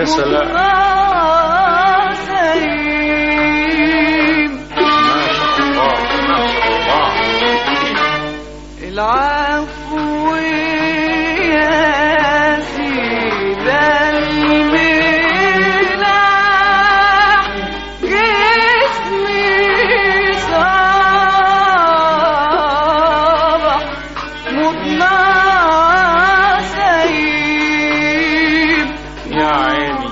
سلام سليم ما شاء الله ما شاء الله العفو يا سيد الملاح جسمي صبح مضنع سيب يا عيني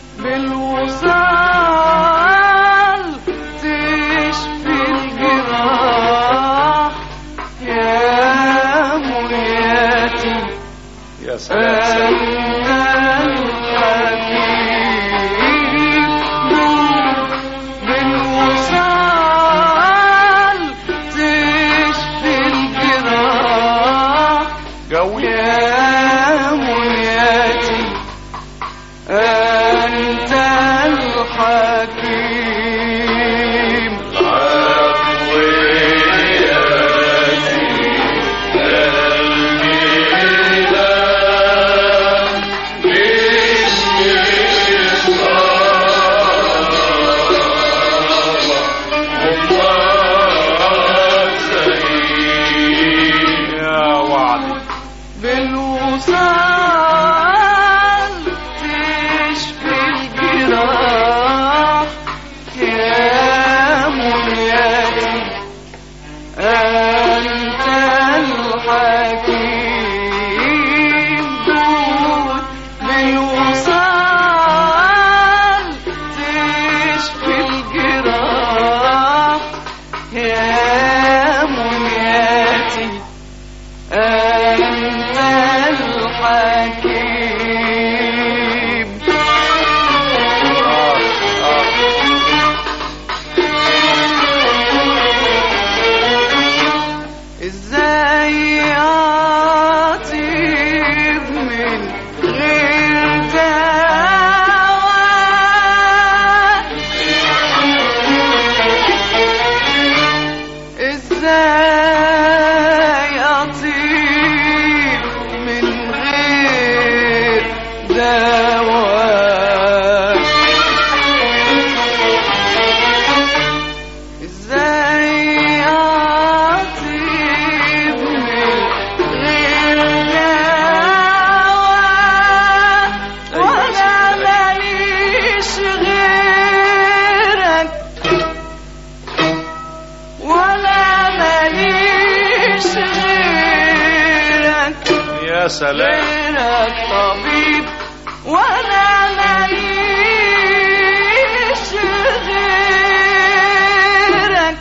بالوصال تشفي الجراح يا منياتي يا سلام سلام أنت الحكيم بالوصال تشفي الجراح قوي يا منياتي أنت الحكيم يا وعدي بالوصال تشفي الجراح يا منياتي أنت الحكيم دود بالوصال تشفي الجراح يا منياتي أنت الحكيم آه آه ازاي اطيب من غير دواء ازاي اطيب من غير دواء ازاي اطيب من غير دواء ولا ماليش غيرك ولا ماليش غيرك يا سلام غيرك طبيب ولا ماليش غيرك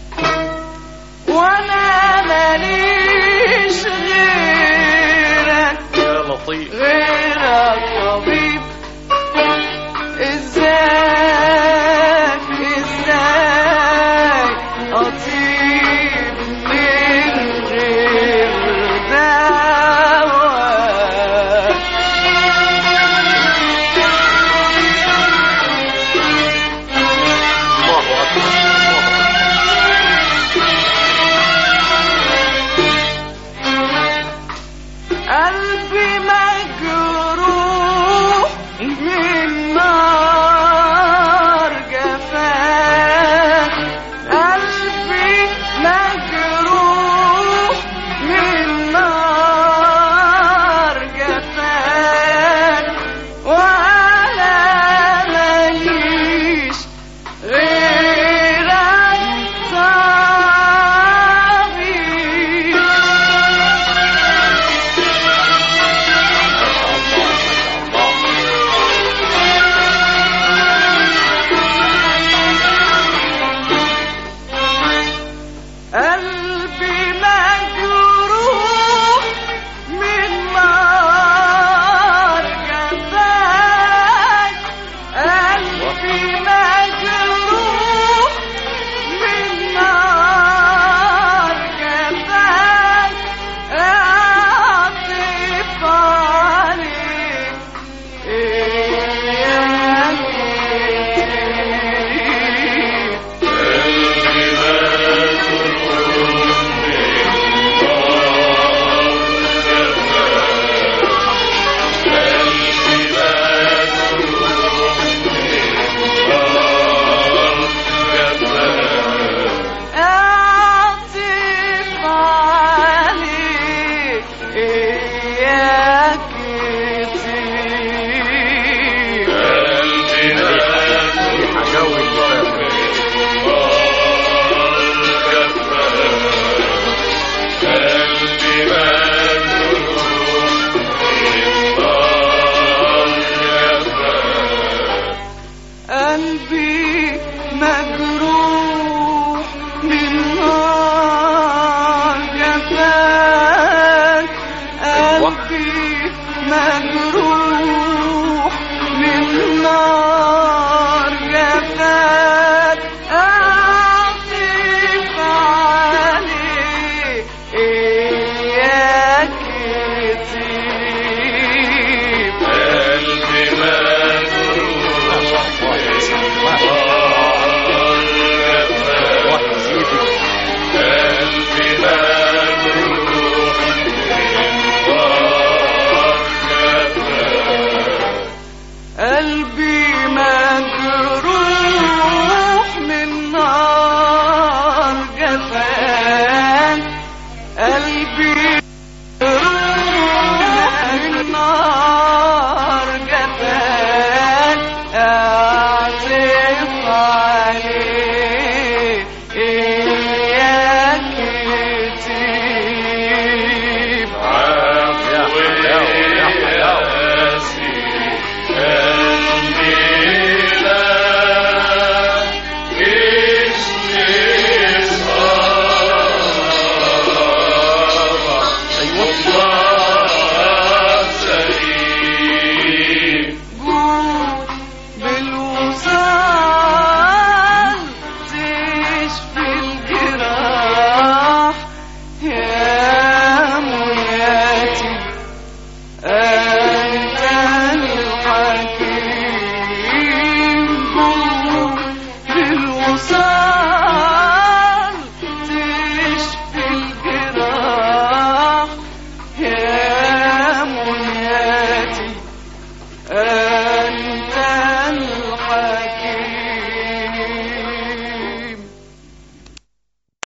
ولا ماليش غيرك يا لطيف غيرك طبيب ازاي ازاي اطيب من غير دواء الله أكبر الله قلبي مجروح من نار جفاك قلبي مجروح من نار جفاك ولا ماليش غيرك طبيب مجنون